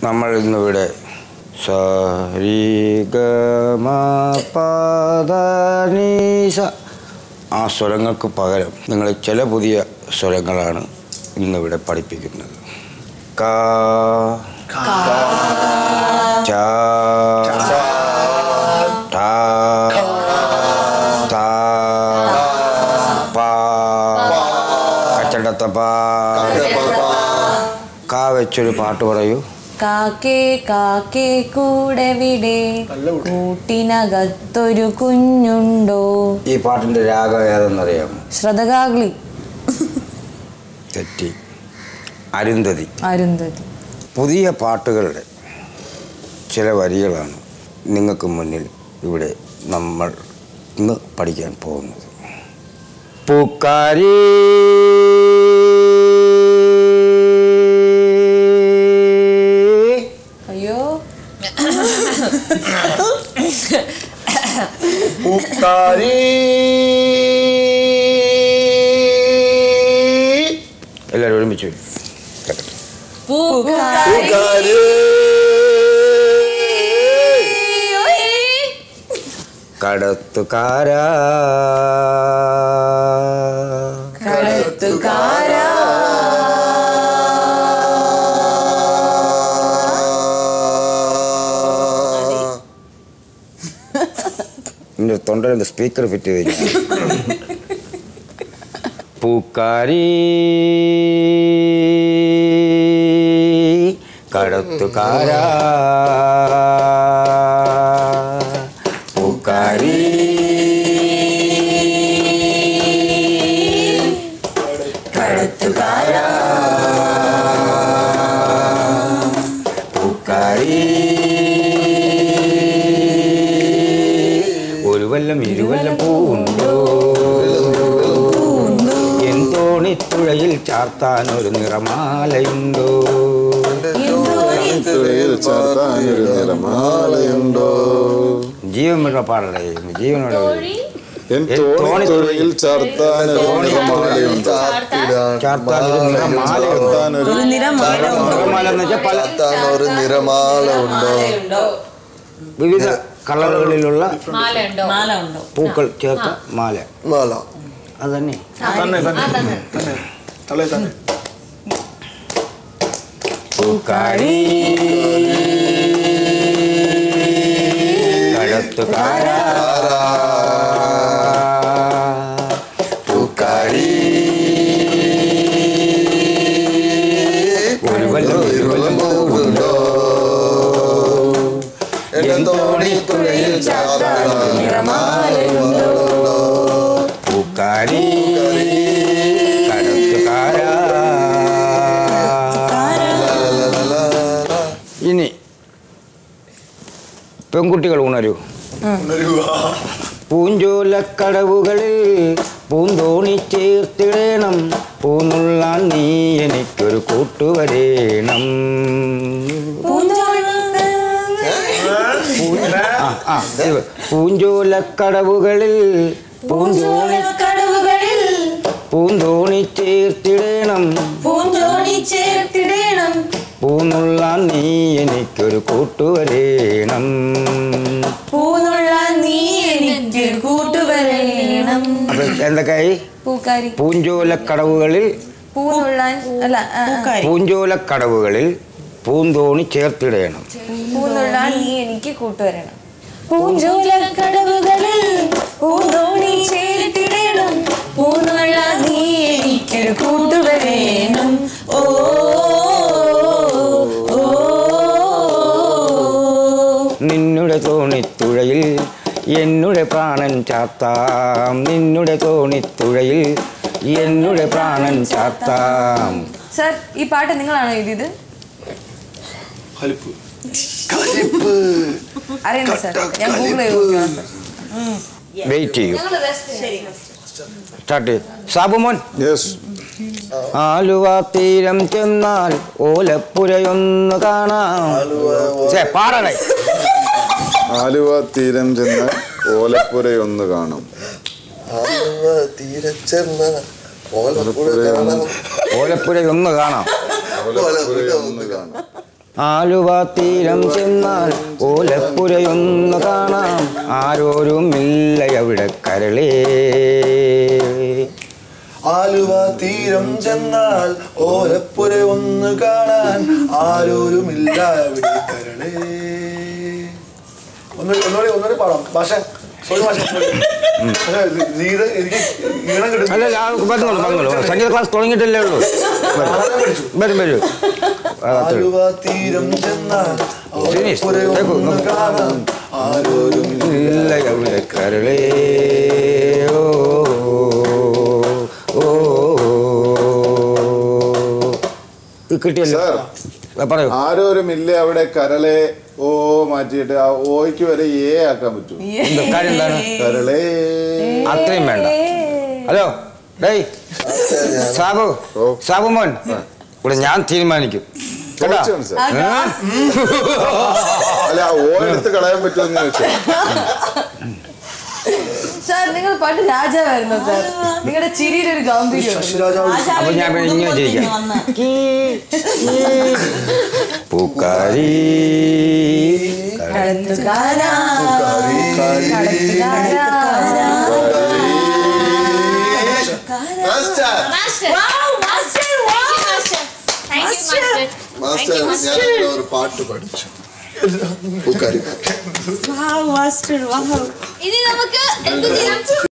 നമ്മൾ ഇന്നിവിടെ സരിഗമപദനീസ ആ സ്വരങ്ങൾക്ക് പകരം നിങ്ങൾ ചില പുതിയ സ്വരങ്ങളാണ് ഇന്നിവിടെ പഠിപ്പിക്കുന്നത് കാ ചാ ടാ താ പാ കച്ചടത്തപ്പാ കാ വെച്ചൊരു പാട്ട് പറയൂ കാക്കേ കാക്കേ കൂടെ വിടെ കൂട്ടിനകത്തൊരു കുഞ്ഞുണ്ടോ ഈ പാട്ടിൻ്റെ രാഗം ഏതെന്നറിയാമോ ശ്രദ്ധകാഗ്ലി തെറ്റി അരുന്ധതി അരുന്ധതി പുതിയ പാട്ടുകളുടെ ചില വരികളാണ് നിങ്ങൾക്ക് മുന്നിൽ ഇവിടെ നമ്മൾ ഇന്ന് പഠിക്കാൻ പോകുന്നത് പൂക്കാരി അയ്യോ പൂക്കാരി എല്ലാവരും ഒരുമിച്ച് കേട്ടോ പൂക്കാരി കടത്തുകാരാ കടത്തുകാരാ എൻ്റെ തൊണ്ടയിൽ സ്പീക്കർ ഫിറ്റ് ചെയ്ത് പൂക്കാരി കടത്തുകാരാ പൂക്കാരി കടത്തുകാരാ പൂക്കാരി ഒരു വല്ലം ഇരുവല്ലം പൂവുണ്ടോ എന്തോണിത്തുഴയിൽ ചാർത്താൻ ഒരു നിറമാലയുണ്ടോ തുഴയിൽ ചാർത്താനൊരു നിറമാലയുണ്ടോ ജീവൻ വിടുന്ന പാടല്ലേ ജീവനോട് എൻ തോണിത്തുഴയിൽ ചാർത്താനൊരു നിറമാലയുണ്ടോ ചാർത്താൻ ഒരു നിറമാലയുണ്ടോ ചാർത്താനൊരു നിറമാല എന്ന് വെച്ചാൽ പല ഒരു നിറമാല ഉണ്ടോ വിവിധ കളറുകളിലുള്ള മാല ഉണ്ടോ പൂക്കൾ ചേർത്ത മാല മാല അതന്നെ പൂക്കാരി കടത്തുകാരാ പൂക്കാരി ഒരു വല്ലം ഇരുവല്ലം ഉണ്ടോ എന്റെ തോണിത്തുഴയിൽ ചാർത്താനൊരു നിറമാലയുണ്ടോ പൂക്കാരി കടത്തുകാരാ ഇനി പെൺകുട്ടികൾ ഉണരൂ പൂഞ്ചോലക്കടവുകളിൽ പൂന്തോണി ചേർത്തിടേണം പൂന്നുള്ളാൻ നീ എനിക്കൊരു കൂട്ടുവരേണം ആ, ആ, ഇത് പൂഞ്ചോലക്കടവുകളിൽ പൂന്തോണി കടവുകളിൽ പൂന്തോണി ചേർത്തിടേണം പൂഞ്ചോണി ചേർത്തിടേണം പൂന്നുള്ളാൻ നീ എനിക്കൊരു കൂട്ടുവരേണം പൂന്നുള്ള നീ എനിക്ക് കൂട്ടുവരേണം അപ്പൊ എന്തൊക്കെയായി പൂക്കാരി പൂഞ്ചോലക്കടവുകളിൽ പൂന്നുള്ളാൻ അല്ല ആ, ആ. പൂഞ്ചോലക്കടവുകളിൽ പൂന്തോണി ചേർത്തിടേണം പൂന്നുള്ള നീ എനിക്ക് കൂട്ടുവരണം പൂഞ്ചോലക്കടവുകളിൽ പൂന്തോണി ചേർത്തിടേണം പൂന്നുള്ള നീ എനിക്കൊരു കൂട്ടുവരേണം ഓ ഓ, ഓ നിന്നുടെ തോണിത്തുഴയിൽ എന്നുടെ പ്രാണൻ ചാത്താം നിന്നുടെ തോണിത്തുഴയിൽ എന്നുടെ പ്രാണൻ ചാത്താം സർ ഈ പാട്ട് നിങ്ങളാണോ എഴുതിയത് അറിയണ്ട സർ ഞാൻ ഗൂഗിൾ ചെയ്ത് സർ വെയിറ്റ് ചെയ്യൂ സ്റ്റാർട്ട് ചെയ്യൂ സാബുമോൻ യെസ് ആലുവ തീരം ചെന്നാൽ ഓലപ്പുരയൊന്ന് കാണാം ഛെ, പാടണേ ആലുവ തീരം ചെന്ന് ഓലപ്പുരയൊന്ന് കാണാം ആലുവ തീരച്ചെന്ന ഓലപ്പുഴ കാണാം ഓലപ്പുരയൊന്ന് കാണാം ഓലപ്പുരയൊന്ന് കാണാം ആലുവ തീരം ചെന്നാൽ ഓലപ്പുരയൊന്നു കാണാം ആരോരുമില്ല അവിടെ കരളേ ആലുവ തീരം ചെന്നാൽ ഓലപ്പുര ഒന്ന് കാണാൻ ആരോരുമില്ല ഇവിടെ കരളേ ഒന്നുകൂടി ഒന്നുകൂടി ഒന്നുകൂടി പാടാം ഭാഷ സോറി ഭാഷ പക്ഷേ ഇത് എനിക്ക് ഈണം കിട്ടും അല്ല ആ, പറഞ്ഞോളൂ പറഞ്ഞോളൂ സംഗീത ക്ലാസ് തുടങ്ങിയിട്ടല്ലേ ഉള്ളൂ വരും വരും ആ, അത്രേ ഉള്ളൂ. ആലുവ തീരം ചെന്നാൽ ഫിനിഷ്. ഓലപ്പുര കേൾക്കൂ, ഒന്ന് നമുക്ക് കാണാൻ ആരോരുമില്ല ഇല്ല അവിടെ കരളേ ഓ ഓ, ഇത് കിട്ടിയല്ലോ സാർ ആ, പറയൂ ആരോരുമില്ല അവിടെ കരളെ ഓ മാറ്റിയിട്ട് ആ ഓയ്ക്ക് വരെ ഏ ആക്കാൻ പറ്റൂ എന്ത് കാര്യം എന്താണ് കരളേ അത്രയും വേണ്ട ഹലോ ഡേയ് സാബു ഓ. സാബു മോൻ ഇവിടെ ഞാൻ തീരുമാനിക്കും കേട്ടോ ചോദിച്ചാണ് സാർ ഏ? അല്ല ആ ഓ എടുത്ത് കളയാൻ പറ്റുമെന്ന് ചോദിച്ചാൽ സാർ നിങ്ങൾ പണ്ട് രാജാവായിരുന്നു സാർ നിങ്ങളുടെ ചിരിയുടെ ഒരു ഗാംഭീര്യം ഉണ്ട്. ശശിരാജാവ് അപ്പൊ ഞാൻ പിന്നെ ഇങ്ങനെ ചെയ്യിക്കാം പൂക്കാരി കടത്തുകാരാ, കടത്തുകാരാ. മാസ്റ്റർ മാസ്റ്റർ ഞാൻ ഒരു പാട്ട് പഠിച്ചു പൂക്കാരി ഇനി നമുക്ക് എന്ത് ചെയ്യാം